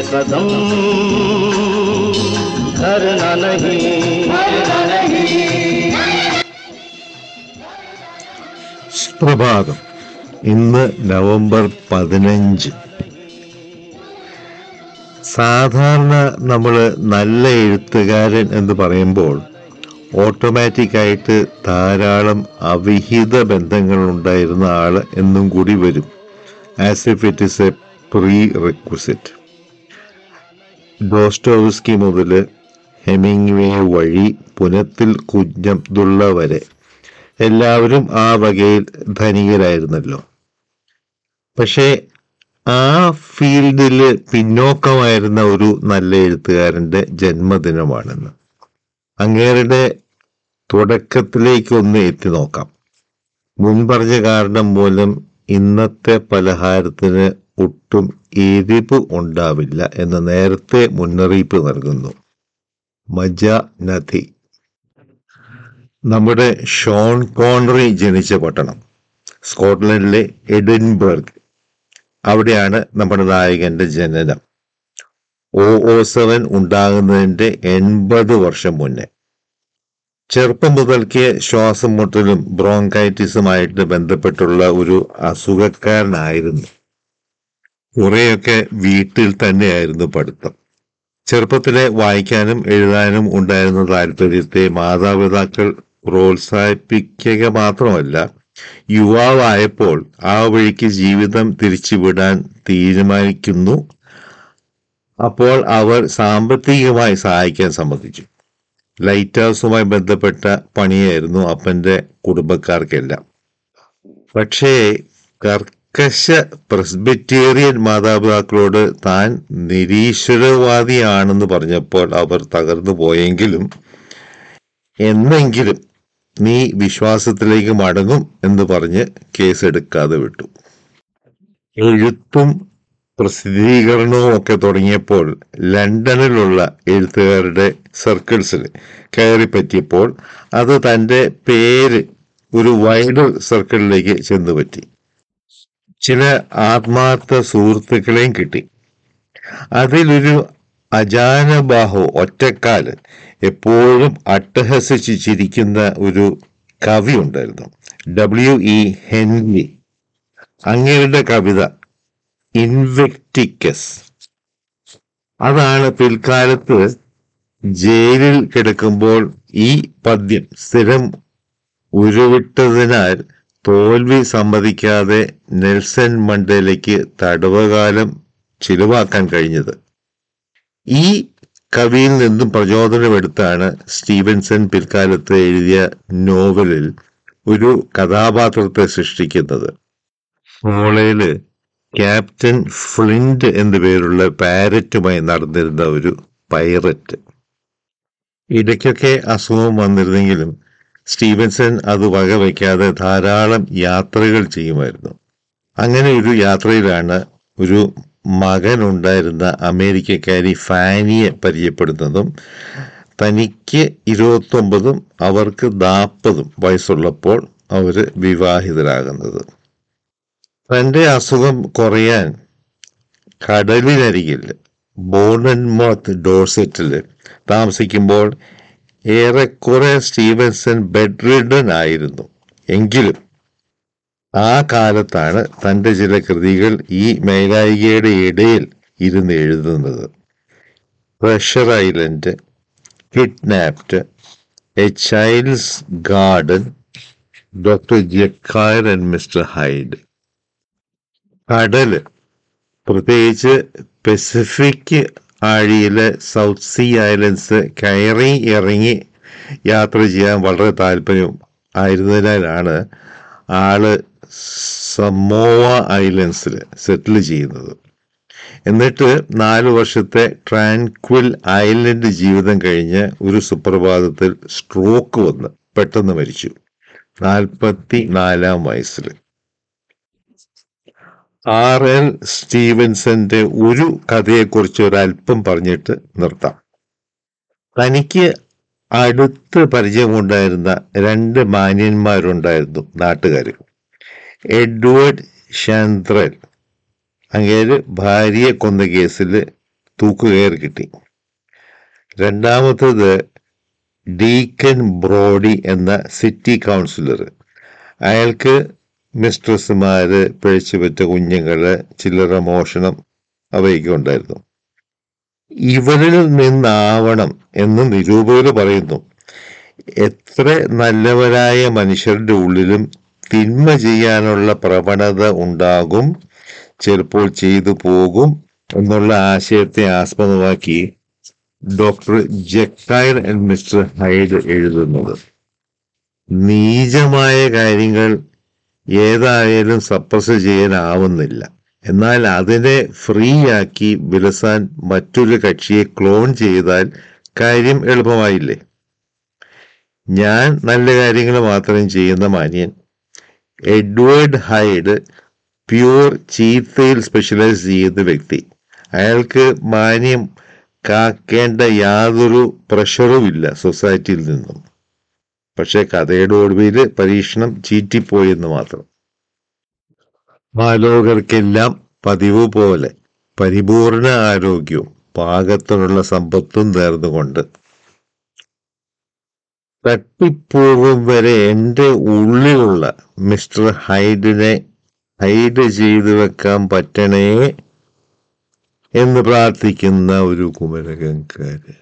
कदम धरना नहीं സുപ്രഭാതം ഇന്ന് നവംബർ പതിനഞ്ച് സാധാരണ നമ്മൾ നല്ല എഴുത്തുകാരൻ എന്ന് പറയുമ്പോൾ ഓട്ടോമാറ്റിക് ആയിട്ട് ധാരാളം അവിഹിത ബന്ധങ്ങൾ ഉണ്ടായിരുന്ന ആള് എന്നും കൂടി വരും as if it is a prerequisite Dostoevsky മുതൽ ഹെമിംഗ്വേ വഴി പുനത്തിൽ കുഞ്ഞബ്ദുള്ള വരെ എല്ലാവരും ആ വകയിൽ ധനികരായിരുന്നല്ലോ പക്ഷേ ആ ഫീൽഡിൽ പിന്നോക്കമായിരുന്ന ഒരു നല്ല എഴുത്തുകാരന്റെ ജന്മദിനമാണെന്ന് അങ്ങേരുടെ തുടക്കത്തിലേക്ക് ഒന്ന് എത്തി നോക്കാം മുൻപറഞ്ഞ കാരണം മൂലം ഇന്നത്തെ പലഹാരത്തിന് ഒട്ടും എരിവ് ഉണ്ടാവില്ല എന്ന് നേരത്തെ മുന്നറിയിപ്പ് നൽകുന്നു മജ നദി നമ്മുടെ ഷോൺ കോൺറി ജനിച്ച പട്ടണം സ്കോട്ട്ലൻഡിലെ എഡിൻബർഗ് അവിടെയാണ് നമ്മുടെ നായകന്റെ ജനനം ഒ ഒ സെവൻ ഉണ്ടാകുന്നതിന്റെ എൺപത് വർഷം മുന്നേ ചെറുപ്പം മുതൽക്കേ ശ്വാസം മുട്ടലും ബ്രോങ്കൈറ്റിസുമായിട്ട് ബന്ധപ്പെട്ടുള്ള ഒരു അസുഖക്കാരനായിരുന്നു കുറെയൊക്കെ വീട്ടിൽ തന്നെയായിരുന്നു പഠിത്തം ചെറുപ്പത്തിലെ വായിക്കാനും എഴുതാനും ഉണ്ടായിരുന്ന താല്പര്യത്തെ മാതാപിതാക്കൾ പ്രോത്സാഹിപ്പിക്കുക മാത്രമല്ല യുവാവായപ്പോൾ ആ വഴിക്ക് ജീവിതം തിരിച്ചുവിടാൻ തീരുമാനിക്കുന്നു അപ്പോൾ അവർ സാമ്പത്തികമായി സഹായിക്കാൻ സമ്മതിച്ചു ലൈറ്റ് ഹൗസുമായി ബന്ധപ്പെട്ട പണിയായിരുന്നു അപ്പന്റെ കുടുംബക്കാർക്കെല്ലാം പക്ഷേ കർക്കശ പ്രസ്ബിറ്റേറിയൻ മാതാപിതാക്കളോട് താൻ നിരീശ്വരവാദിയാണെന്ന് പറഞ്ഞപ്പോൾ അവർ തകർന്നു പോയെങ്കിലും എന്നെങ്കിലും നീ വിശ്വാസത്തിലേക്ക് മടങ്ങും എന്ന് പറഞ്ഞ് കേസെടുക്കാതെ വിട്ടു എഴുത്തും പ്രസിദ്ധീകരണവും ഒക്കെ തുടങ്ങിയപ്പോൾ ലണ്ടനിലുള്ള എഴുത്തുകാരുടെ സർക്കിൾസിൽ കയറി പറ്റിയപ്പോൾ അത് തൻ്റെ പേര് ഒരു വൈഡർ സർക്കിളിലേക്ക് ചെന്നു പറ്റി ചില ആത്മാർത്ഥ സുഹൃത്തുക്കളെയും കിട്ടി അതിലൊരു അജാനബാഹു ഒറ്റക്കാല് എപ്പോഴും അട്ടഹസിച്ച് ചിരിക്കുന്ന ഒരു കവി ഉണ്ടായിരുന്നു ഡബ്ല്യു ഇ ഹെൻലി അങ്ങയുടെ കവിത ഇൻവെക്ടിക്കസ് അതാണ് പിൽക്കാലത്ത് ജയിലിൽ കിടക്കുമ്പോൾ ഈ പദ്യം സ്ഥിരം ഉരുവിട്ടതിനാൽ തോൽവി സമ്മതിക്കാതെ നെൽസൺ മണ്ടേലയ്ക്ക് തടവുകാലം ചിലവാക്കാൻ കഴിഞ്ഞത് ഈ കവിയിൽ നിന്നും പ്രചോദനമെടുത്താണ് സ്റ്റീവൻസൺ പിൽക്കാലത്ത് എഴുതിയ നോവലിൽ ഒരു കഥാപാത്രത്തെ സൃഷ്ടിക്കുന്നത് മോളയില് ക്യാപ്റ്റൻ ഫ്ലിന്റ് എന്നു പേരുള്ള പാരറ്റുമായി നടന്നിരുന്ന ഒരു പൈററ്റ് ഇടയ്ക്കൊക്കെ അസുഖം വന്നിരുന്നെങ്കിലും സ്റ്റീവൻസൺ അത് വകവയ്ക്കാതെ ധാരാളം യാത്രകൾ ചെയ്യുമായിരുന്നു അങ്ങനെ ഒരു യാത്രയിലാണ് ഒരു മകനുണ്ടായിരുന്ന അമേരിക്കക്കാരി ഫാനിയെ പരിചയപ്പെടുന്നതും തനിക്ക് ഇരുപത്തൊമ്പതും അവർക്ക് നാൽപ്പതും വയസ്സുള്ളപ്പോൾ അവര് വിവാഹിതരാകുന്നത് തൻ്റെ അസുഖം കുറയാൻ കടലിനരികിൽ ബോണൻമോത്ത് ഡോർസെറ്റിൽ താമസിക്കുമ്പോൾ ഏറെക്കുറെ സ്റ്റീവൻസൺ ബെഡ് റിഡൻ ആയിരുന്നു എങ്കിലും ആ കാലത്താണ് തൻ്റെ ചില കൃതികൾ ഈ മേലായികയുടെ ഇടയിൽ ഇരുന്ന് എഴുതുന്നത് Treasure Island Kidnapped A Child's Garden Doctor Jekyll and Mister Hyde കടല് പ്രത്യേകിച്ച് പസഫിക് ആഴിയിലെ സൗത്ത് സീ ഐലൻഡ്സ് കയറി ഇറങ്ങി യാത്ര ചെയ്യാൻ വളരെ താല്പര്യം ആയിരുന്നതിനാലാണ് ആള് സമോവ ഐലൻഡ്സിൽ സെറ്റിൽ ചെയ്യുന്നത് എന്നിട്ട് നാല് വർഷത്തെ ട്രാൻക്വിൽ ഐലൻഡ് ജീവിതം കഴിഞ്ഞ് ഒരു സുപ്രഭാതത്തിൽ സ്ട്രോക്ക് വന്ന് പെട്ടെന്ന് മരിച്ചു നാൽപ്പത്തി നാലാം വയസ്സിൽ ആർ എൽ സ്റ്റീവൻസന്റെ ഒരു കഥയെക്കുറിച്ച് ഒരല്പം പറഞ്ഞിട്ട് നിർത്താം തനിക്ക് അടുത്ത് പരിചയമുണ്ടായിരുന്ന രണ്ട് മാന്യന്മാരുണ്ടായിരുന്നു നാട്ടുകാർ എഡ്വേർഡ് ഷാന്ത്രൽ അങ്ങേര് ഭാര്യയെ കൊന്ന കേസിൽ തൂക്കുകയർ കിട്ടി രണ്ടാമത്തത് ഡീക്കൻ ബ്രോഡി എന്ന സിറ്റി കൗൺസിലർ അയാൾക്ക് മിസ്ട്രസ്സുമാര് പിഴച്ചുപറ്റ കുഞ്ഞുങ്ങള് ചില്ലറ മോഷണം അവയൊക്കെ ഉണ്ടായിരുന്നു ഇവരിൽ നിന്നാവണം എന്ന് നിരൂപകർ പറയുന്നു എത്ര നല്ലവരായ മനുഷ്യരുടെ ഉള്ളിലും തിന്മ ചെയ്യാനുള്ള പ്രവണത ഉണ്ടാകും ചിലപ്പോൾ ചെയ്തു പോകും എന്നുള്ള ആശയത്തെ ആസ്പദമാക്കി Doctor Jekyll and Mister Hyde എഴുതുന്നത് നീചമായ കാര്യങ്ങൾ ഏതായാലും സപ്രസ് ചെയ്യാനാവുന്നില്ല എന്നാൽ അതിനെ ഫ്രീ ആക്കി വിലസാൻ മറ്റൊരു കക്ഷിയെ ക്ലോൺ ചെയ്താൽ കാര്യം എളുപ്പമായില്ലേ ഞാൻ നല്ല കാര്യങ്ങൾ മാത്രം ചെയ്യുന്ന മാന്യൻ എഡ്വേർഡ് ഹൈഡ് പ്യൂർ ചീത്തയിൽ സ്പെഷ്യലൈസ് ചെയ്യുന്ന വ്യക്തി അയാൾക്ക് മാന്യം കാക്കേണ്ട യാതൊരു പ്രഷറും ഇല്ല സൊസൈറ്റിയിൽ നിന്നും പക്ഷെ കഥയുടെ ഒടുവിൽ പരീക്ഷണം ചീറ്റിപ്പോയെന്ന് മാത്രം ബാലോകർക്കെല്ലാം പതിവ് പോലെ പരിപൂർണ ആരോഗ്യവും പാകത്തിനുള്ള സമ്പത്തും നേർന്നുകൊണ്ട് തട്ടിപ്പോകും വരെ എൻ്റെ ഉള്ളിലുള്ള മിസ്റ്റർ ഹൈഡിനെ ഹൈഡ് ചെയ്തു വെക്കാൻ പറ്റണേ എന്ന് പ്രാർത്ഥിക്കുന്ന ഒരു കുമരകംകാരൻ